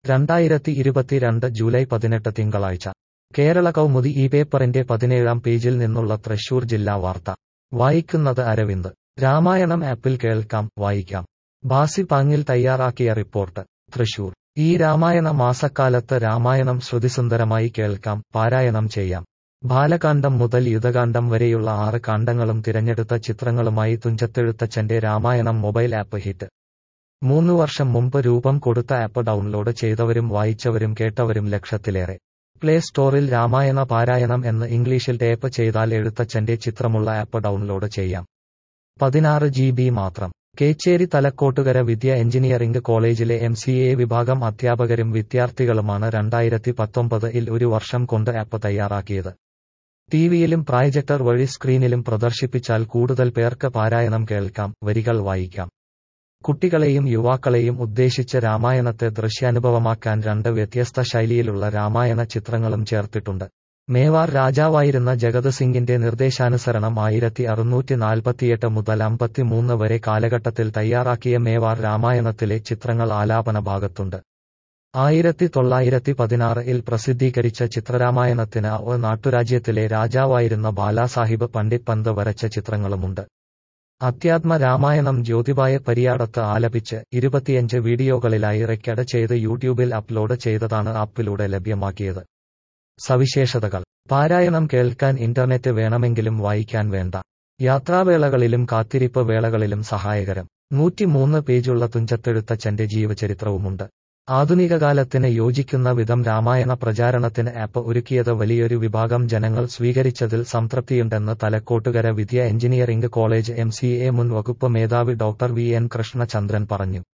രണ്ടായിരത്തി ഇരുപത്തിരണ്ട് ജൂലൈ പതിനെട്ട് തിങ്കളാഴ്ച കേരള കൗമുദി ഈ പേപ്പറിന്റെ പതിനേഴാം പേജിൽ നിന്നുള്ള തൃശൂർ ജില്ലാ വാർത്ത വായിക്കുന്നത് അരവിന്ദ് രാമായണം ആപ്പിൽ കേൾക്കാം വായിക്കാം ബാസി പാങ്ങിൽ തയ്യാറാക്കിയ റിപ്പോർട്ട് തൃശൂർ ഈ രാമായണ മാസക്കാലത്ത് രാമായണം ശ്രുതിസുന്ദരമായി കേൾക്കാം പാരായണം ചെയ്യാം ബാലകാന്ഡം മുതൽ യുധകാന്ഡം വരെയുള്ള ആറ് കാണ്ഡങ്ങളും തിരഞ്ഞെടുത്ത ചിത്രങ്ങളുമായി തുഞ്ചത്തെഴുത്തച്ഛന്റെ രാമായണം മൊബൈൽ ആപ്പ് ഹിറ്റ് മൂന്നു വർഷം മുമ്പ് രൂപം കൊടുത്ത ആപ്പ് ഡൗൺലോഡ് ചെയ്തവരും വായിച്ചവരും കേട്ടവരും ലക്ഷത്തിലേറെ പ്ലേ സ്റ്റോറിൽ രാമായണ പാരായണം എന്ന് ഇംഗ്ലീഷിൽ ടേപ്പ് ചെയ്താൽ എഴുത്തച്ഛന്റെ ചിത്രമുള്ള ആപ്പ് ഡൗൺലോഡ് ചെയ്യാം പതിനാറ് ജി ബി മാത്രം കേച്ചേരി തലക്കോട്ടുകര വിദ്യ എഞ്ചിനീയറിംഗ് കോളേജിലെ എം സി എ വിഭാഗം അധ്യാപകരും വിദ്യാർത്ഥികളുമാണ് രണ്ടായിരത്തി പത്തൊമ്പതിൽ ഒരു വർഷം കൊണ്ട് ആപ്പ് തയ്യാറാക്കിയത് ടിവിയിലും പ്രായജക്ടർ വഴി സ്ക്രീനിലും പ്രദർശിപ്പിച്ചാൽ കൂടുതൽ പേർക്ക് പാരായണം കേൾക്കാം വരികൾ വായിക്കാം കുട്ടികളെയും യുവാക്കളെയും ഉദ്ദേശിച്ച് രാമായണത്തെ ദൃശ്യാനുഭവമാക്കാൻ രണ്ട് വ്യത്യസ്ത ശൈലിയിലുള്ള രാമായണ ചിത്രങ്ങളും ചേർത്തിട്ടുണ്ട് മേവാർ രാജാവായിരുന്ന ജഗത് സിംഗിന്റെ നിർദ്ദേശാനുസരണം ആയിരത്തി അറുന്നൂറ്റി നാൽപ്പത്തിയെട്ട് മുതൽ അമ്പത്തിമൂന്ന് വരെ കാലഘട്ടത്തിൽ തയ്യാറാക്കിയ മേവാർ രാമായണത്തിലെ ചിത്രങ്ങൾ ആലാപന ഭാഗത്തുണ്ട് ആയിരത്തി തൊള്ളായിരത്തി പതിനാറിൽ പ്രസിദ്ധീകരിച്ച ചിത്രരാമായണത്തിന് ഒ നാട്ടുരാജ്യത്തിലെ രാജാവായിരുന്ന ബാലാസാഹിബ് പണ്ഡിറ്റ് പന്ത് വരച്ച ചിത്രങ്ങളുമുണ്ട് അധ്യാത്മ രാമായണം ജ്യോതിബായ പരിയാടത്ത് ആലപിച്ച് ഇരുപത്തിയഞ്ച് വീഡിയോകളിലായി റെക്കോർഡ് ചെയ്ത് യൂട്യൂബിൽ അപ്ലോഡ് ചെയ്തതാണ് ആപ്പിലൂടെ ലഭ്യമാക്കിയത് സവിശേഷതകൾ പാരായണം കേൾക്കാൻ ഇന്റർനെറ്റ് വേണമെങ്കിലും വായിക്കാൻ വേണ്ട യാത്രാവേളകളിലും കാത്തിരിപ്പ് വേളകളിലും സഹായകരം നൂറ്റിമൂന്ന് പേജുള്ള തുഞ്ചത്തെഴുത്തച്ഛന്റെ ജീവചരിത്രവുമുണ്ട് ആധുനിക കാലത്തിന് യോജിക്കുന്ന വിധം രാമായണ പ്രചാരണത്തിന് ആപ്പ് ഒരുക്കിയത് വലിയൊരു വിഭാഗം ജനങ്ങൾ സ്വീകരിച്ചതിൽ സംതൃപ്തിയുണ്ടെന്ന് Thalakkottukara Vidya engineering college M C A മുൻ വകുപ്പ് മേധാവി ഡോക്ടർ വി എൻ കൃഷ്ണചന്ദ്രൻ പറഞ്ഞു